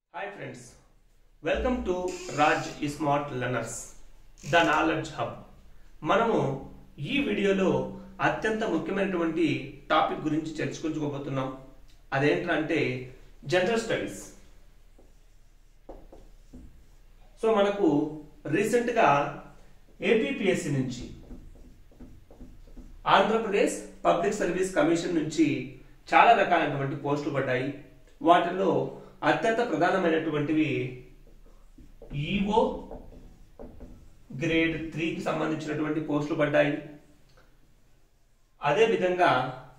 hi friends welcome to Raj smart learners the knowledge hub మనము ఈ వీడియోలో అత్యంత ముఖ్యమైనటువంటి టాపిక్ గురించి చర్చించుకోబోతున్నాం అదేంటంటే జనరల్ స్టడీస్ సో మనకు రీసెంట్గా ఏపీపీఎస్సి నుంచి ఆంధ్రప్రదేశ్ పబ్లిక్ సర్వీస్ కమిషన్ నుంచి చాలా రకాలైనటువంటి పోస్టులు పడ్డాయి వాటిలో అత్యంత ప్రధానమైనటువంటివి ఈఓ గ్రేడ్ త్రీకి సంబంధించినటువంటి పోస్టులు పడ్డాయి అదేవిధంగా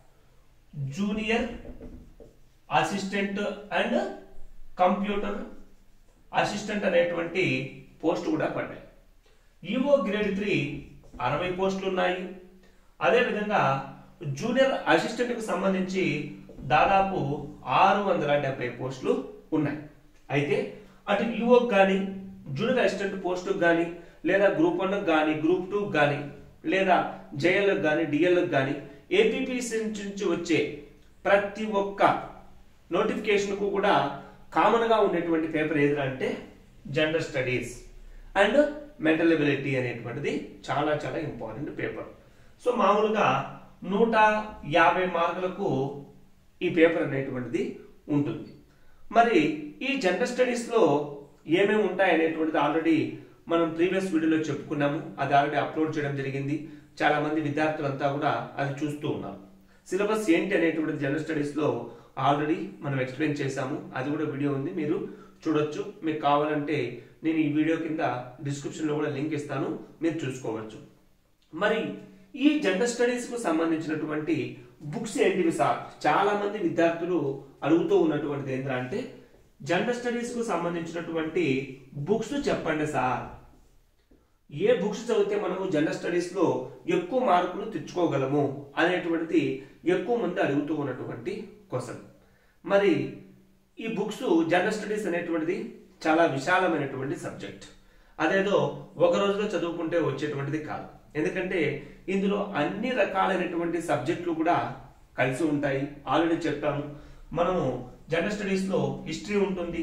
junior assistant and computer assistant అనేటువంటి పోస్ట్ కూడా పడ్డాయి ఈఓ గ్రేడ్ త్రీ అరవై పోస్టులు ఉన్నాయి అదేవిధంగా జూనియర్ అసిస్టెంట్కి సంబంధించి దాదాపు ఆరు వందల డెబ్బై పోస్టులు ఉన్నాయి అయితే అటు ఈఓకి కానీ జూనియర్ అసిస్టెంట్ పోస్టుకు కానీ లేదా గ్రూప్ వన్ కానీ గ్రూప్ టూ కానీ లేదా జేఎల్కి కానీ డిఎల్కి కానీ ఏపీపీసీ నుంచి వచ్చే ప్రతి ఒక్క నోటిఫికేషన్కు కూడా కామన్గా ఉండేటువంటి పేపర్ ఏదిరా అంటే gender studies and mental ability అనేటువంటిది చాలా చాలా ఇంపార్టెంట్ పేపర్ సో మామూలుగా నూట యాభై మార్కులకు ఈ పేపర్ అనేటువంటిది ఉంటుంది మరి ఈ జనరల్ స్టడీస్లో ఏమేమి ఉంటాయి అనేటువంటిది ఆల్రెడీ మనం ప్రీవియస్ వీడియోలో చెప్పుకున్నాము అది ఆల్రెడీ అప్లోడ్ చేయడం జరిగింది చాలా మంది విద్యార్థులంతా కూడా అది చూస్తూ ఉన్నారు సిలబస్ ఏంటి అనేటువంటిది జనరల్ స్టడీస్లో ఆల్రెడీ మనం ఎక్స్ప్లెయిన్ చేశాము అది కూడా వీడియో ఉంది మీరు చూడొచ్చు మీకు కావాలంటే నేను ఈ వీడియో కింద డిస్క్రిప్షన్లో కూడా లింక్ ఇస్తాను మీరు చూసుకోవచ్చు మరి ఈ జనరల్ స్టడీస్ కు సంబంధించినటువంటి బుక్స్ ఏంటివి సార్ చాలా మంది విద్యార్థులు అడుగుతూ ఉన్నటువంటిది ఏంటంటే జనరల్ స్టడీస్ కు సంబంధించినటువంటి బుక్స్ చెప్పండి సార్ ఏ బుక్స్ చదివితే మనము జనరల్ స్టడీస్ లో ఎక్కువ మార్కులు తెచ్చుకోగలము అనేటువంటిది ఎక్కువ మంది అడుగుతూ ఉన్నటువంటి క్వశ్చన్ మరి ఈ బుక్స్ జనరల్ స్టడీస్ అనేటువంటిది చాలా విశాలమైనటువంటి సబ్జెక్ట్ అదేదో ఒక రోజులో చదువుకుంటే వచ్చేటువంటిది కాదు ఎందుకంటే ఇందులో అన్ని రకాలైనటువంటి సబ్జెక్టులు కూడా కలిసి ఉంటాయి ఆల్రెడీ చెప్పాము మనము జనరల్ స్టడీస్ లో హిస్టరీ ఉంటుంది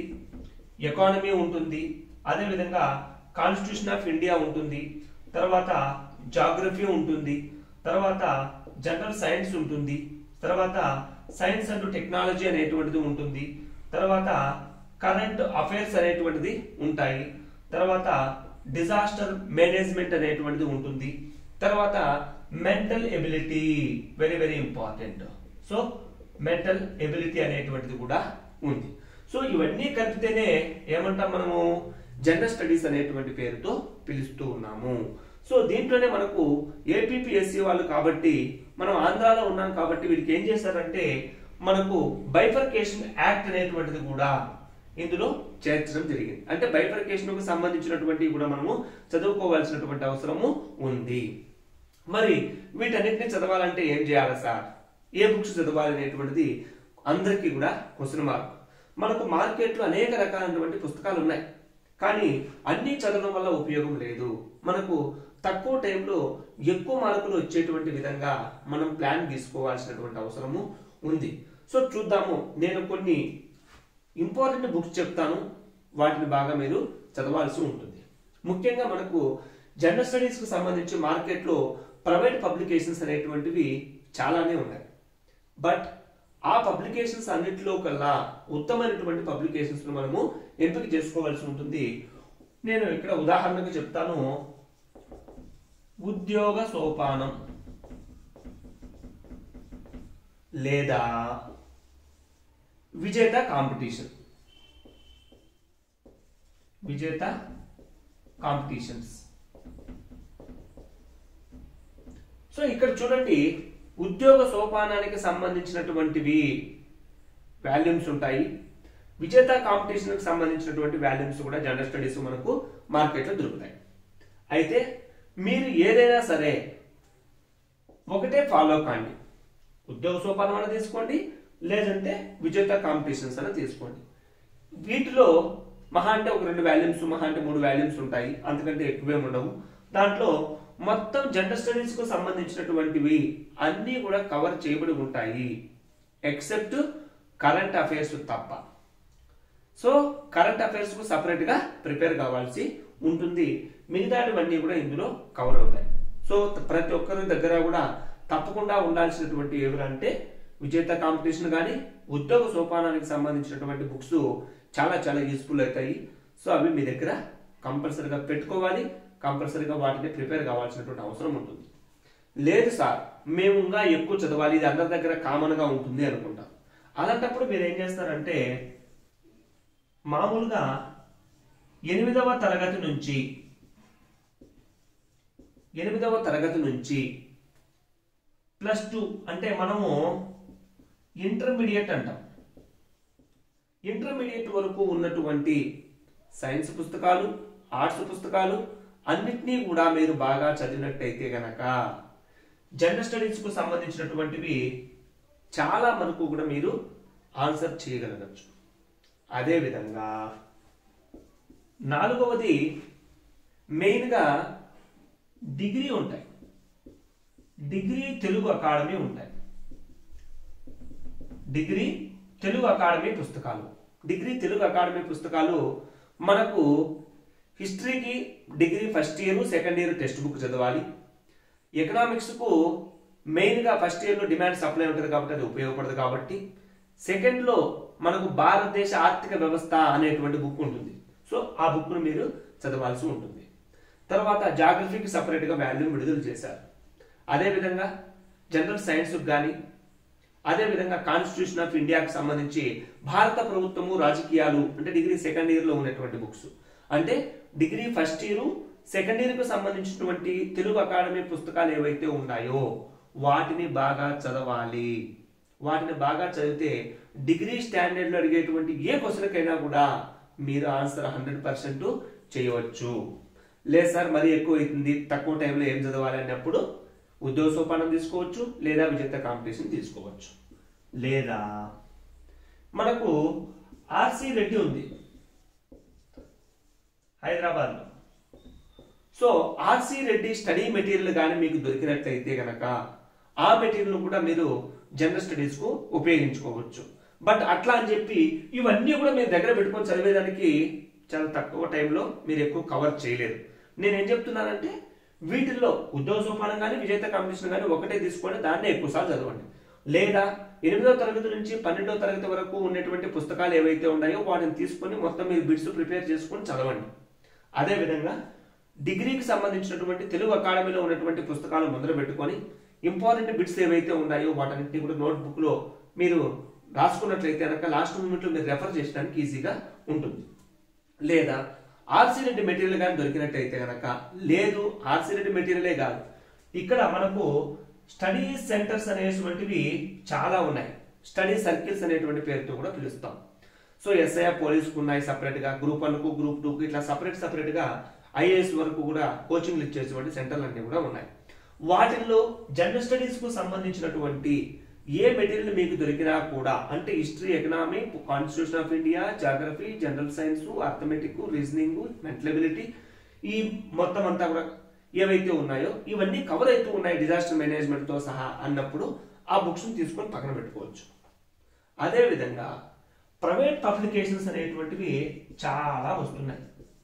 ఎకానమీ ఉంటుంది అదేవిధంగా కాన్స్టిట్యూషన్ ఆఫ్ ఇండియా ఉంటుంది తర్వాత జాగ్రఫీ ఉంటుంది తర్వాత జనరల్ సైన్స్ ఉంటుంది తర్వాత సైన్స్ అండ్ టెక్నాలజీ అనేటువంటిది ఉంటుంది తర్వాత కరెంట్ అఫైర్స్ అనేటువంటిది ఉంటాయి తర్వాత డిజాస్టర్ మేనేజ్మెంట్ అనేటువంటిది ఉంటుంది తర్వాత mental ability very very important so mental ability అనేటువంటిది కూడా ఉంది సో ఇవన్నీ కలిపితేనే ఏమంటాం మనము జనరల్ స్టడీస్ అనేటువంటి పేరుతో పిలుస్తూ ఉన్నాము సో దీంట్లోనే మనకు ఏపీపీఎస్సీ వాళ్ళు కాబట్టి మనం ఆంధ్రాలో ఉన్నాం కాబట్టి వీరికి ఏం చేశారంటే మనకు బైఫర్కేషన్ యాక్ట్ అనేటువంటిది కూడా ఇందులో చేర్చడం జరిగింది అంటే బైఫర్కేషన్ కు సంబంధించినటువంటి కూడా మనము చదువుకోవాల్సినటువంటి అవసరము ఉంది మరి వీటన్నిటిని చదవాలంటే ఏం చేయాలి సార్ ఏ బుక్స్ చదవాలి అనేటువంటిది అందరికీ కూడా క్వశ్చన్ మార్క్ మనకు మార్కెట్లో అనేక రకాలైనటువంటి పుస్తకాలు ఉన్నాయి కానీ అన్ని చదవడం వల్ల ఉపయోగం లేదు మనకు తక్కువ టైంలో ఎక్కువ మార్కులు వచ్చేటువంటి విధంగా మనం ప్లాన్ తీసుకోవాల్సినటువంటి అవసరము ఉంది సో చూద్దాము నేను కొన్ని ఇంపార్టెంట్ బుక్స్ చెప్తాను వాటిని బాగా మీరు చదవాల్సి ఉంటుంది ముఖ్యంగా మనకు జనరల్ స్టడీస్ కు సంబంధించి మార్కెట్లో ప్రైవేట్ పబ్లికేషన్స్ అనేటువంటివి చాలానే ఉన్నాయి బట్ ఆ పబ్లికేషన్స్ అన్నిటిలో కల్లా ఉత్తమైనటువంటి పబ్లికేషన్స్ మనము ఎంపిక చేసుకోవాల్సి ఉంటుంది నేను ఇక్కడ ఉదాహరణకు చెప్తాను ఉద్యోగ సోపానం లేదా విజేత కాంపిటీషన్ విజేత కాంపిటీషన్స్ సో ఇక్కడ చూడండి ఉద్యోగ సోపానానికి సంబంధించినటువంటివి వాల్యూమ్స్ ఉంటాయి విజేత కాంపిటీషన్కి సంబంధించినటువంటి వాల్యూమ్స్ కూడా జనరల్ స్టడీస్ మనకు మార్కెట్లో దొరుకుతాయి అయితే మీరు ఏదైనా సరే ఒకటే ఫాలో కాండి ఉద్యోగ సోపానం అని తీసుకోండి లేదంటే విజేత కాంపిటీషన్స్ అని తీసుకోండి వీటిలో మహా అంటే ఒక రెండు వాల్యూమ్స్ మహా అంటే మూడు వాల్యూమ్స్ ఉంటాయి అంతకంటే ఎక్కువేం ఉండవు దాంట్లో మొత్తం జనరల్ స్టడీస్ కు సంబంధించినటువంటివి అన్నీ కూడా కవర్ చేయబడి ఉంటాయి ఎక్సెప్ట్ కరెంట్ అఫైర్స్ తప్ప సో కరెంట్ అఫైర్స్ కు సపరేట్ గా ప్రిపేర్ కావాల్సి ఉంటుంది మిగతాటివన్నీ కూడా ఇందులో కవర్ అవుతాయి సో ప్రతి ఒక్కరి దగ్గర కూడా తప్పకుండా ఉండాల్సినటువంటి ఏమిటంటే విజేత కాంపిటీషన్ కానీ ఉద్యోగ సోపానానికి సంబంధించినటువంటి బుక్స్ చాలా చాలా యూస్ఫుల్ అవుతాయి సో అవి మీ దగ్గర కంపల్సరీగా పెట్టుకోవాలి కంపల్సరీగా వాటిని ప్రిపేర్ కావాల్సినటువంటి అవసరం ఉంటుంది లేదు సార్ మేము ఇంకా ఎక్కువ చదవాలి ఇది అందరి దగ్గర కామన్ గా ఉంటుంది అనుకుంటాం అలాంటప్పుడు మీరు ఏం చేస్తారంటే మామూలుగా ఎనిమిదవ తరగతి నుంచి ఎనిమిదవ తరగతి నుంచి ప్లస్ టూ అంటే మనము ఇంటర్మీడియట్ అంటాం ఇంటర్మీడియట్ వరకు ఉన్నటువంటి సైన్స్ పుస్తకాలు ఆర్ట్స్ పుస్తకాలు అన్నిటినీ కూడా మీరు బాగా చదివినట్టయితే గనక జనరల్ స్టడీస్ కు సంబంధించినటువంటివి చాలా మనకు కూడా మీరు ఆన్సర్ చేయగలగచ్చు అదేవిధంగా నాలుగవది మెయిన్గా డిగ్రీ ఉంటాయి డిగ్రీ తెలుగు అకాడమీ ఉంటాయి డిగ్రీ తెలుగు అకాడమీ పుస్తకాలు డిగ్రీ తెలుగు అకాడమీ పుస్తకాలు మనకు హిస్టరీకి degree first year second year text book చదవాలి ఎకనామిక్స్కు మెయిన్గా ఫస్ట్ ఇయర్లో డిమాండ్ సప్లై ఉంటుంది కాబట్టి అది ఉపయోగపడదు కాబట్టి సెకండ్లో మనకు భారతదేశ ఆర్థిక వ్యవస్థ అనేటువంటి బుక్ ఉంటుంది సో ఆ బుక్ను మీరు చదవాల్సి ఉంటుంది తర్వాత జాగ్రఫీకి సపరేట్గా వాల్యూమ్ విడుదల చేశారు అదేవిధంగా జనరల్ సైన్స్కి కానీ అదేవిధంగా కాన్స్టిట్యూషన్ ఆఫ్ ఇండియాకి సంబంధించి భారత ప్రభుత్వము రాజకీయాలు అంటే డిగ్రీ సెకండ్ ఇయర్లో ఉన్నటువంటి బుక్స్ అంటే డిగ్రీ ఫస్ట్ ఇయర్ సెకండ్ ఇయర్కు సంబంధించినటువంటి తెలుగు అకాడమీ పుస్తకాలు ఏవైతే ఉన్నాయో వాటిని బాగా చదవాలి వాటిని బాగా చదివితే డిగ్రీ స్టాండర్డ్లో అడిగేటువంటి ఏ క్వశ్చన్కైనా కూడా మీరు ఆన్సర్ హండ్రెడ్ పర్సెంట్ చేయవచ్చు లేదు సార్ మరీ ఎక్కువ అవుతుంది తక్కువ టైంలో ఏం చదవాలి అన్నప్పుడు ఉద్యోగ సోపానం తీసుకోవచ్చు లేదా విజేత కాంపిటీషన్ తీసుకోవచ్చు లేదా మనకు ఆర్సి రెడ్డి ఉంది హైదరాబాద్లో so R C Reddy study material కానీ మీకు దొరికినట్లయితే గనక ఆ మెటీరియల్ కూడా మీరు జనరల్ స్టడీస్ కు ఉపయోగించుకోవచ్చు బట్ అట్లా అని చెప్పి ఇవన్నీ కూడా మీరు దగ్గర పెట్టుకొని చదివేదానికి చాలా తక్కువ టైంలో మీరు ఎక్కువ కవర్ చేయలేరు నేనేం చెప్తున్నానంటే వీటిల్లో ఉద్యోగ సోపానం కానీ విజేత కాంపిటీషన్ కానీ ఒకటే తీసుకొని దాన్నే ఎక్కువసార్లు చదవండి లేదా ఎనిమిదవ తరగతి నుంచి పన్నెండవ తరగతి వరకు ఉన్నటువంటి పుస్తకాలు ఏవైతే ఉన్నాయో వాటిని తీసుకొని మొత్తం మీరు బిట్స్ ప్రిపేర్ చేసుకొని చదవండి అదేవిధంగా డిగ్రీకి సంబంధించినటువంటి తెలుగు అకాడమీలో ఉన్నటువంటి పుస్తకాలు ముందర పెట్టుకొని ఇంపార్టెంట్ బిట్స్ ఏవైతే ఉన్నాయో వాటన్నిటిని కూడా నోట్బుక్ లో మీరు రాసుకున్నట్లయితే కనుక లాస్ట్ మూమెంట్ లో మీరు రెఫర్ చేయడానికి ఈజీగా ఉంటుంది లేదా ఆర్సీ రెడ్డి మెటీరియల్ కానీ దొరికినట్టయితే కనుక లేదు ఆర్సీ రెడ్డి మెటీరియలే కాదు ఇక్కడ మనకు స్టడీ సెంటర్స్ అనేటువంటివి చాలా ఉన్నాయి స్టడీ సర్కిల్స్ అనేటువంటి పేరుతో కూడా పిలుస్తాం సో ఎస్ఐఆర్ పోలీస్కు ఉన్నాయి సపరేట్ గా గ్రూప్ వన్ కు గ్రూప్ టూ కు ఇట్లా సపరేట్ సపరేట్ గా ఐఏఎస్ వరకు కూడా కోచింగ్లు ఇచ్చేటువంటి సెంటర్లు అన్ని కూడా ఉన్నాయి వాటిల్లో జనరల్ స్టడీస్ కు సంబంధించినటువంటి ఏ మెటీరియల్ మీకు దొరికినా కూడా అంటే history economy constitution of India geography general science arithmetic reasoning mental ability ఈ మొత్తం అంతా కూడా ఏవైతే ఉన్నాయో ఇవన్నీ కవర్ అవుతూ ఉన్నాయి డిజాస్టర్ మేనేజ్మెంట్ తో సహా అన్నప్పుడు ఆ బుక్స్ తీసుకొని పక్కన పెట్టుకోవచ్చు అదే విధంగా ప్రైవేట్ పబ్లికేషన్స్ అనేటువంటివి చాలా వస్తున్నాయి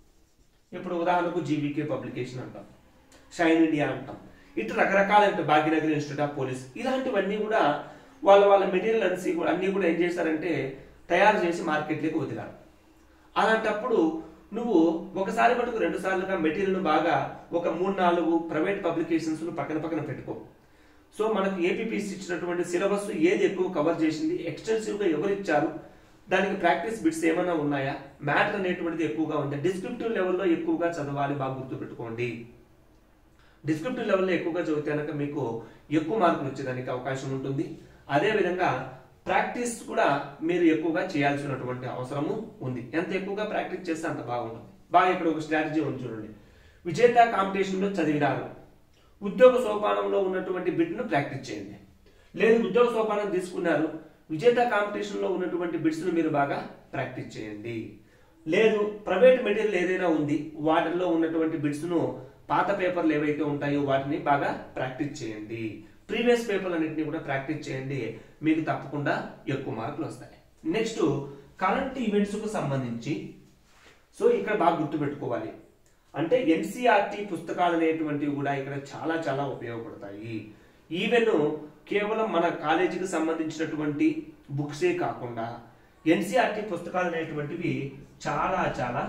ఇప్పుడు ఉదాహరణకు జీవీకే పబ్లికేషన్ అంటాం షైన్ ఇండియా అంటాం ఇటు రకరకాల భాగ్యనగర్ ఇన్స్టిట్యూట్ ఆఫ్ పోలీస్ ఇలాంటివన్నీ కూడా వాళ్ళ వాళ్ళ మెటీరియల్ అన్ని కూడా అన్ని కూడా ఏం చేస్తారంటే తయారు చేసి మార్కెట్లోకి వదిలారు అలాంటప్పుడు నువ్వు ఒకసారి మటుకు రెండు సార్లుగా మెటీరియల్ బాగా ఒక మూడు నాలుగు ప్రైవేట్ పబ్లికేషన్స్ పక్కన పక్కన పెట్టుకో సో మనకు ఏపీపీసీ ఇచ్చినటువంటి సిలబస్ ఏది ఎక్కువ కవర్ చేసింది ఎక్స్టెన్సివ్ గా ఎవరు ఇచ్చారు దానికి ప్రాక్టీస్ బిట్స్ ఏమైనా ఉన్నాయా మ్యాటర్ అనేటువంటిది ఎక్కువగా ఉంది డిస్క్రిప్టివ్ లెవెల్లో ఎక్కువగా చదవాలి బాగా గుర్తుపెట్టుకోండి డిస్క్రిప్టివ్ లెవెల్లో ఎక్కువగా చదివితే కనుక మీకు ఎక్కువ మార్కులు వచ్చేదానికి అవకాశం ఉంటుంది అదే విధంగా ప్రాక్టీస్ కూడా మీరు ఎక్కువగా చేయాల్సినటువంటి అవసరము ఉంది ఎంత ఎక్కువగా ప్రాక్టీస్ చేస్తే అంత బాగుంటుంది బాగా ఇక్కడ ఒక స్ట్రాటజీ ఉంది చూడండి విజేత కాంపిటీషన్ లో చదివినారు ఉద్యోగ సోపానంలో ఉన్నటువంటి బిట్ను ప్రాక్టీస్ చేయండి లేదు ఉద్యోగ సోపానం తీసుకున్నారు విజేత కాంపిటీషన్ లో ఉన్నటువంటి బిట్స్ ను మీరు బాగా ప్రాక్టీస్ చేయండి లేదు ప్రైవేట్ మెటీరియల్ ఏదైనా ఉంది వాటిల్లో ఉన్నటువంటి బిట్స్ ను పాత పేపర్లు ఏవైతే ఉంటాయో వాటిని బాగా ప్రాక్టీస్ చేయండి ప్రీవియస్ పేపర్లు అన్నింటినీ కూడా ప్రాక్టీస్ చేయండి మీకు తప్పకుండా ఎక్కువ మార్కులు వస్తాయి నెక్స్ట్ కరెంట్ ఈవెంట్స్ కు సంబంధించి సో ఇక్కడ బాగా గుర్తుపెట్టుకోవాలి అంటే ఎన్సీఆర్టీ పుస్తకాలు అనేటువంటివి కూడా ఇక్కడ చాలా చాలా ఉపయోగపడతాయి ఈవెన్ కేవలం మన కాలేజీకి సంబంధించినటువంటి బుక్సే కాకుండా ఎన్సీఆర్టీ పుస్తకాలు అనేటువంటివి చాలా చాలా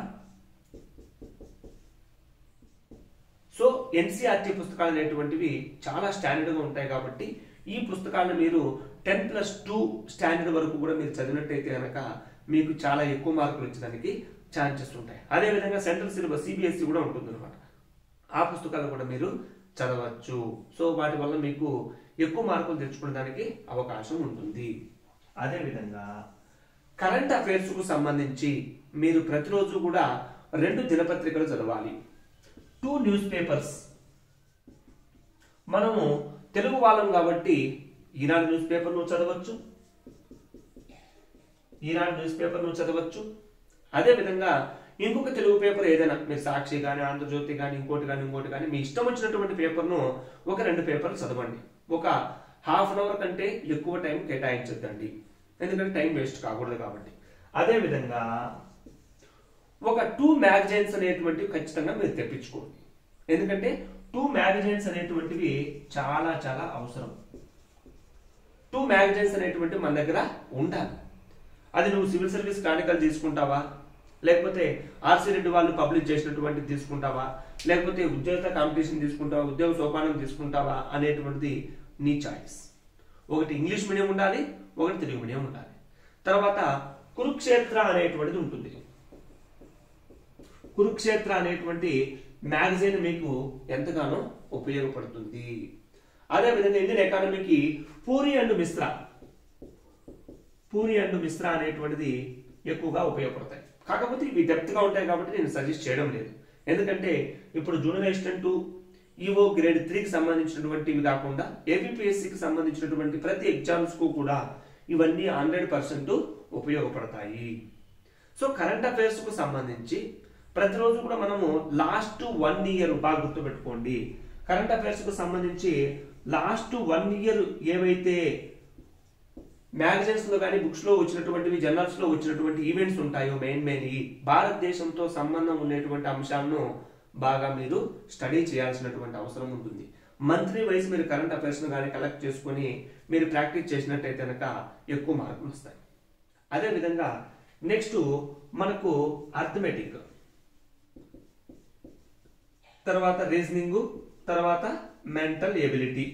సో ఎన్సీఆర్టీ పుస్తకాలు అనేటువంటివి చాలా స్టాండర్డ్గా ఉంటాయి కాబట్టి ఈ పుస్తకాలను మీరు టెన్ ప్లస్ టూ స్టాండర్డ్ వరకు కూడా మీరు చదివినట్టయితే కనుక మీకు చాలా ఎక్కువ మార్కులు వచ్చేదానికి ఛాన్సెస్ ఉంటాయి అదేవిధంగా సెంట్రల్ సిలబస్ సిబిఎస్ఈ కూడా ఉంటుంది అనమాట ఆ పుస్తకాలు కూడా మీరు చదవచ్చు సో వాటి వల్ల మీకు ఎక్కువ మార్కులు తెచ్చుకోవడానికి అవకాశం ఉంటుంది అదేవిధంగా కరెంట్ అఫైర్స్ కు సంబంధించి మీరు ప్రతిరోజు కూడా రెండు దినపత్రికలు చదవాలి టూ న్యూస్ పేపర్స్ మనము తెలుగు వాళ్ళం కాబట్టి ఈనాడు న్యూస్ పేపర్ నువ్వు చదవచ్చు ఈనాడు న్యూస్ పేపర్ నువ్వు చదవచ్చు అదే విధంగా ఇంకొక తెలుగు పేపర్ ఏదైనా మీరు సాక్షి కానీ ఆంధ్రజ్యోతి కానీ ఇంకోటి కానీ ఇంకోటి కానీ మీ ఇష్టం వచ్చినటువంటి పేపర్ను ఒక రెండు పేపర్లు చదవండి ఒక హాఫ్ అన్ అవర్ కంటే ఎక్కువ టైం కేటాయించొద్దండి ఎందుకంటే టైం వేస్ట్ కాకూడదు కాబట్టి అదే విధంగా ఒక టూ మ్యాగజైన్స్ అనేటువంటివి ఖచ్చితంగా మీరు తెప్పించుకోండి ఎందుకంటే టూ మ్యాగజైన్స్ అనేటువంటివి చాలా చాలా అవసరం టూ మ్యాగజైన్స్ అనేటువంటి మన దగ్గర ఉండాలి అది నువ్వు సివిల్ సర్వీస్ క్రానికల్ తీసుకుంటావా లేకపోతే ఆర్సీ రెడ్డి వాళ్ళు పబ్లిష్ చేసినటువంటి తీసుకుంటావా లేకపోతే ఉద్యోగ కాంపిటీషన్ తీసుకుంటావా ఉద్యోగ సోపానం తీసుకుంటావా అనేటువంటిది నీ చాయిస్ ఒకటి ఇంగ్లీష్ మీడియం ఉండాలి ఒకటి తెలుగు మీడియం ఉండాలి తర్వాత కురుక్షేత్ర అనేటువంటిది ఉంటుంది కురుక్షేత్ర అనేటువంటి మ్యాగజైన్ మీకు ఎంతగానో ఉపయోగపడుతుంది అదేవిధంగా ఇండియన్ ఎకానమీకి పూరి అండ్ మిశ్రా పూరి అండ్ మిశ్రా అనేటువంటిది ఎక్కువగా ఉపయోగపడతాయి కాకపోతే ఇవి డెప్త్ గా ఉంటాయి కాబట్టి నేను సజెస్ట్ చేయడం లేదు ఎందుకంటే ఇప్పుడు జూనియర్ అసిస్టెంట్ ఈవో గ్రేడ్ త్రీకి సంబంధించినటువంటివి కాకుండా ఏపీఎస్సికి సంబంధించినటువంటి ప్రతి ఎగ్జామ్స్ కు కూడా ఇవన్నీ హండ్రెడ్ పర్సెంట్ ఉపయోగపడతాయి సో కరెంట్ అఫైర్స్ కు సంబంధించి ప్రతిరోజు కూడా మనము లాస్ట్ వన్ ఇయర్ బాగా గుర్తుపెట్టుకోండి కరెంట్ అఫైర్స్ కు సంబంధించి లాస్ట్ వన్ ఇయర్ ఏవైతే మ్యాగజైన్స్ లో కానీ బుక్స్ లో వచ్చినటువంటివి జర్నల్స్ లో వచ్చినటువంటి ఈవెంట్స్ ఉంటాయో మెయిన్ మెయిన్ ఈ భారతదేశంతో సంబంధం ఉండేటువంటి అంశాలను బాగా మీరు స్టడీ చేయాల్సినటువంటి అవసరం ఉంటుంది మంత్లీ వైజ్ మీరు కరెంట్ అఫైర్స్ ను కానీ కలెక్ట్ చేసుకొని మీరు ప్రాక్టీస్ చేసినట్టయితే కనుక ఎక్కువ మార్కులు వస్తాయి అదే విధంగా నెక్స్ట్ మనకు అర్థమెటిక్ తర్వాత రీజనింగ్ తర్వాత mental ability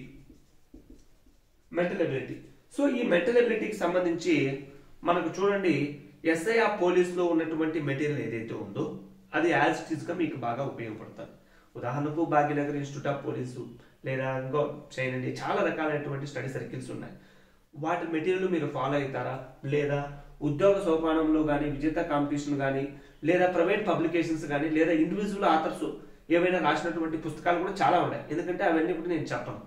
mental ability so ఈ మెంటల్ ఎబిలిటీకి సంబంధించి మనకు చూడండి ఎస్ఐఆర్ పోలీస్లో ఉన్నటువంటి మెటీరియల్ ఏదైతే ఉందో అది యాజ్ ఇట్ ఈస్ గా మీకు బాగా ఉపయోగపడుతుంది ఉదాహరణకు భాగ్యనగర్ ఇన్స్టిట్యూట్ ఆఫ్ పోలీసు లేదా ఇంకో చేయండి చాలా రకాలైనటువంటి స్టడీ సర్కిల్స్ ఉన్నాయి వాటి మెటీరియల్ మీరు ఫాలో అవుతారా లేదా ఉద్యోగ సోపానంలో కానీ విజేత కాంపిటీషన్ కానీ లేదా ప్రైవేట్ పబ్లికేషన్స్ కానీ లేదా ఇండివిజువల్ ఆథర్స్ ఏవైనా రాసినటువంటి పుస్తకాలు కూడా చాలా ఉన్నాయి ఎందుకంటే అవన్నీ కూడా నేను చెప్పను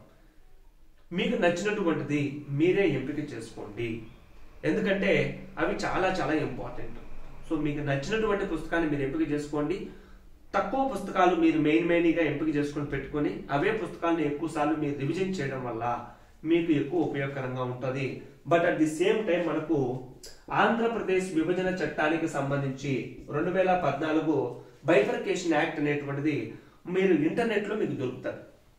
మీకు నచ్చినటువంటిది మీరే ఎంపిక చేసుకోండి ఎందుకంటే అవి చాలా చాలా ఇంపార్టెంట్ సో మీకు నచ్చినటువంటి పుస్తకాన్ని మీరు ఎంపిక చేసుకోండి తక్కువ పుస్తకాలు మీరు మెయిన్ మెయిన్గా ఎంపిక చేసుకొని పెట్టుకొని అవే పుస్తకాలను ఎక్కువ సార్లు మీరు రివిజన్ చేయడం వల్ల మీకు ఎక్కువ ఉపయోగకరంగా ఉంటుంది but at the same time మనకు ఆంధ్రప్రదేశ్ విభజన చట్టానికి సంబంధించి రెండు వేల పద్నాలుగు బైఫర్కేషన్ యాక్ట్ అనేటువంటిది మీరు ఇంటర్నెట్ లో మీకు దొరుకుతుంది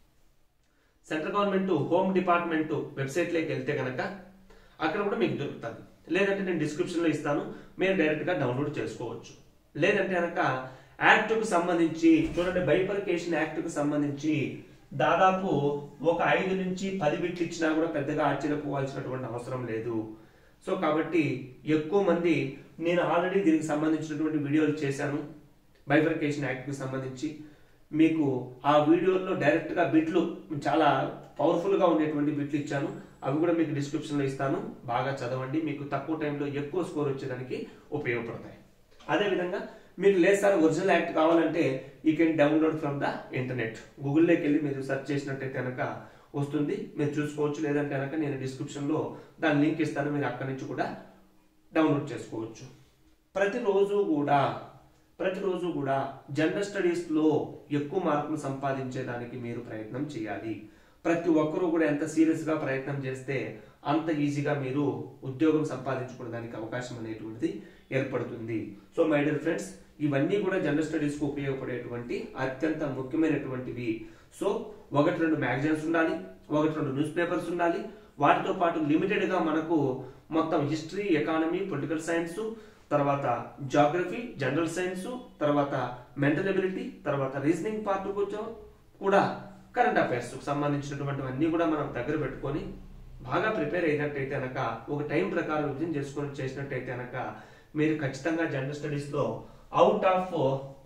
సెంట్రల్ గవర్నమెంట్ హోమ్ డిపార్ట్మెంట్ వెబ్సైట్లోకి వెళ్తే కనుక అక్కడ కూడా మీకు దొరుకుతుంది లేదంటే నేను డిస్క్రిప్షన్లో ఇస్తాను మీరు డైరెక్ట్గా డౌన్లోడ్ చేసుకోవచ్చు లేదంటే కనుక యాక్ట్కు సంబంధించి చూడండి బైఫర్కేషన్ యాక్ట్కు సంబంధించి దాదాపు ఒక ఐదు నుంచి పది బిట్లు ఇచ్చినా కూడా పెద్దగా ఆశ్చర్యపోవాల్సినటువంటి అవసరం లేదు సో కాబట్టి ఎక్కువ మంది నేను ఆల్రెడీ దీనికి సంబంధించినటువంటి వీడియోలు చేశాను బైఫర్కేషన్ యాక్ట్కి సంబంధించి మీకు ఆ వీడియోలో డైరెక్ట్గా బిట్లు చాలా పవర్ఫుల్గా ఉండేటువంటి బిట్లు ఇచ్చాను అవి కూడా మీకు డిస్క్రిప్షన్లో ఇస్తాను బాగా చదవండి మీకు తక్కువ టైంలో ఎక్కువ స్కోర్ వచ్చేదానికి ఉపయోగపడతాయి అదేవిధంగా మీకు లేదు సార్ ఒరిజినల్ యాక్ట్ కావాలంటే you can download from the internet గూగుల్లోకి వెళ్ళి మీరు సెర్చ్ చేసినట్టయితే కనుక వస్తుంది మీరు చూసుకోవచ్చు లేదంటే కనుక నేను డిస్క్రిప్షన్లో దాని లింక్ ఇస్తాను మీరు అక్కడి నుంచి కూడా డౌన్లోడ్ చేసుకోవచ్చు ప్రతిరోజు కూడా ప్రతిరోజు కూడా జనరల్ స్టడీస్లో ఎక్కువ మార్కులు సంపాదించేదానికి మీరు ప్రయత్నం చేయాలి ప్రతి ఒక్కరూ కూడా ఎంత సీరియస్గా ప్రయత్నం చేస్తే అంత ఈజీగా మీరు ఉద్యోగం సంపాదించుకోవడానికి అవకాశం అనేటువంటిది ఏర్పడుతుంది సో మై డియర్ ఫ్రెండ్స్ ఇవన్నీ కూడా జనరల్ స్టడీస్ కు ఉపయోగపడేటువంటి అత్యంత ముఖ్యమైనటువంటివి సో ఒకటి రెండు మ్యాగజైన్స్ ఉండాలి ఒకటి రెండు న్యూస్ పేపర్స్ ఉండాలి వాటితో పాటు లిమిటెడ్ గా మనకు మొత్తం హిస్టరీ ఎకానమీ పొలిటికల్ సైన్స్ తర్వాత జాగ్రఫీ జనరల్ సైన్స్ తర్వాత మెంటల్ ఎబిలిటీ తర్వాత రీజనింగ్ పార్ట్ కూడా కరెంట్ అఫైర్స్ సంబంధించినటువంటివన్నీ కూడా మనం దగ్గర పెట్టుకొని బాగా ప్రిపేర్ అయినట్టయితే అనక ఒక టైం ప్రకారం విజయం చేసుకొని చేసినట్టయితే అనక మీరు ఖచ్చితంగా జనరల్ స్టడీస్ లో అవుట్ ఆఫ్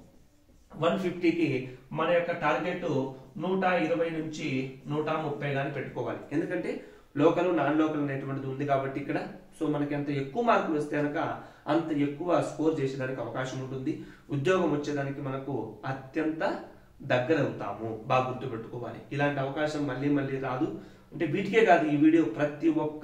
వన్ ఫిఫ్టీకి మన యొక్క టార్గెట్ నూట ఇరవై నుంచి నూట ముప్పై గాని పెట్టుకోవాలి ఎందుకంటే లోకల్ నాన్ లోకల్ అనేటువంటిది ఉంది కాబట్టి ఇక్కడ సో మనకి ఎంత ఎక్కువ మార్కులు వస్తే కనుక అంత ఎక్కువ స్కోర్ చేసేదానికి అవకాశం ఉంటుంది ఉద్యోగం వచ్చేదానికి మనకు అత్యంత దగ్గర అవుతాము బాగా గుర్తుపెట్టుకోవాలి ఇలాంటి అవకాశం మళ్ళీ మళ్ళీ రాదు అంటే వీటికే కాదు ఈ వీడియో ప్రతి ఒక్క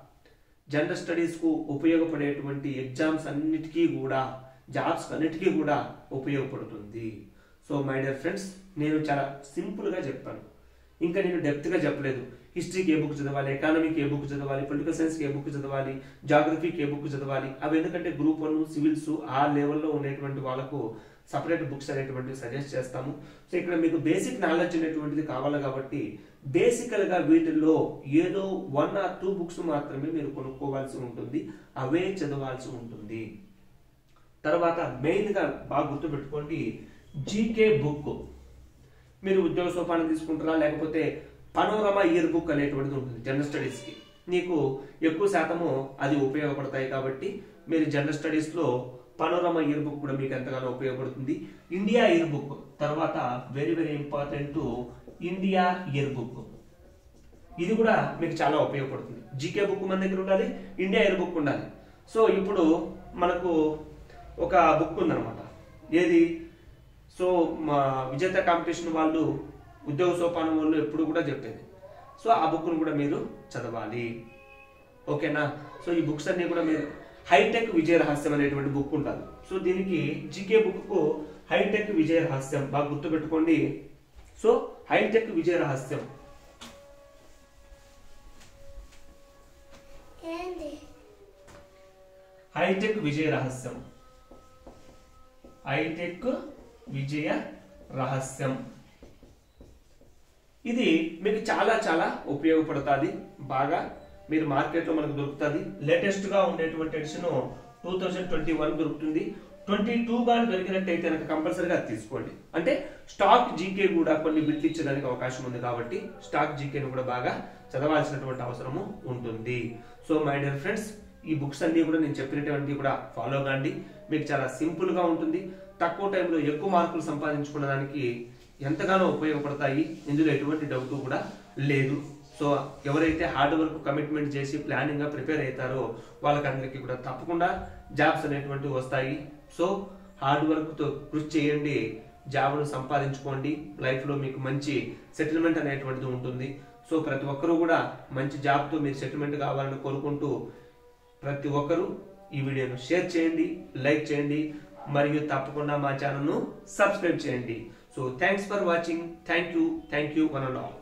జనరల్ స్టడీస్ కు ఉపయోగపడేటువంటి ఎగ్జామ్స్ అన్నిటికీ కూడా జాబ్స్ అన్నిటికీ కూడా ఉపయోగపడుతుంది సో మై డియర్ ఫ్రెండ్స్ నేను చాలా సింపుల్ గా చెప్పాను ఇంకా నేను డెప్త్ గా చెప్పలేదు హిస్టరీకి ఏ బుక్ చదవాలి ఎకానమీకి ఏ బుక్ చదవాలి పొలిటికల్ సైన్స్కి ఏ బుక్ చదవాలి జాగ్రఫీకి ఏ బుక్ చదవాలి అవి ఎందుకంటే గ్రూప్ వన్ సివిల్స్ ఆ లెవెల్లో ఉండేటువంటి వాళ్ళకు సపరేట్ బుక్స్ అనేటువంటివి సజెస్ట్ చేస్తాము సో ఇక్కడ మీకు బేసిక్ నాలెడ్జ్ అనేటువంటిది కావాలి కాబట్టి బేసికల్ గా వీటిల్లో ఏదో వన్ ఆర్ టూ బుక్స్ మాత్రమే మీరు కొనుక్కోవాల్సి ఉంటుంది అవే చదవాల్సి ఉంటుంది తర్వాత మెయిన్ గా బాగా గుర్తుపెట్టుకోండి జీకే బుక్ మీరు ఉద్యోగ సోపానం తీసుకుంటారా లేకపోతే పనోరమా ఇయర్ బుక్ అనేటువంటిది ఉంటుంది జనరల్ స్టడీస్ కి నీకు ఎక్కువ శాతము అది ఉపయోగపడతాయి కాబట్టి మీరు జనరల్ స్టడీస్ లో పనోరమా ఇయర్ బుక్ కూడా మీకు ఎంతగానో ఉపయోగపడుతుంది ఇండియా ఇయర్ బుక్ తర్వాత very very important India year book ఇది కూడా మీకు చాలా ఉపయోగపడుతుంది జీకే బుక్ మన దగ్గర ఉండాలి ఇండియా ఇయర్ బుక్ ఉండాలి సో ఇప్పుడు మనకు ఒక బుక్ ఉందన్నమాట ఏది సో మా విజేత కాంపిటీషన్ వాళ్ళు ఉద్యోగ సోపానం వాళ్ళు ఎప్పుడు కూడా చెప్పేది సో ఆ బుక్ను కూడా మీరు చదవాలి ఓకేనా సో ఈ బుక్స్ అన్ని కూడా మీరు హైటెక్ విజయ రహస్యం అనేటువంటి బుక్ ఉంటుంది సో దీనికి జీకే బుక్ కు హైటెక్ విజయ రహస్యం బాగా గుర్తుపెట్టుకోండి సో హైటెక్ విజయ రహస్యం ఏంది హైటెక్ విజయ రహస్యం హైటెక్ విజయ రహస్యం ఇది మీకు చాలా చాలా ఉపయోగపడుతుంది బాగా మీరు మార్కెట్లో మనకు దొరుకుతుంది లేటెస్ట్ గా ఉండేటువంటి edition two thousand twenty one దొరుకుతుంది ట్వంటీ టూ కానీ దొరికినట్టయితే కనుక కంపల్సరీగా అది తీసుకోండి అంటే స్టాక్ జీకే కూడా కొన్ని బిట్లు ఇచ్చేదానికి అవకాశం ఉంది కాబట్టి స్టాక్ జీకేని కూడా బాగా చదవాల్సినటువంటి అవసరము ఉంటుంది సో మై డియర్ ఫ్రెండ్స్ ఈ బుక్స్ అన్ని కూడా నేను చెప్పినటువంటి కూడా ఫాలో కాండి మీకు చాలా సింపుల్ గా ఉంటుంది తక్కువ టైంలో ఎక్కువ మార్కులు సంపాదించుకోవడానికి ఎంతగానో ఉపయోగపడతాయి ఇందులో ఎటువంటి డౌట్ కూడా లేదు సో ఎవరైతే హార్డ్ వర్క్ కమిట్మెంట్ చేసి ప్లానింగ్ గా ప్రిపేర్ అవుతారో వాళ్ళకందరికీ కూడా తప్పకుండా జాబ్స్ అనేటువంటివి వస్తాయి సో హార్డ్ వర్క్ తో కృషి చేయండి జాబ్ను సంపాదించుకోండి లైఫ్ లో మీకు మంచి సెటిల్మెంట్ అనేటువంటిది ఉంటుంది సో ప్రతి ఒక్కరూ కూడా మంచి జాబ్ తో మీరు సెటిల్మెంట్ కావాలని కోరుకుంటూ ప్రతి ఒక్కరూ ఈ వీడియోను షేర్ చేయండి లైక్ చేయండి మరియు తప్పకుండా మా ఛానల్ను సబ్స్క్రైబ్ చేయండి so thanks for watching thank you thank you one and all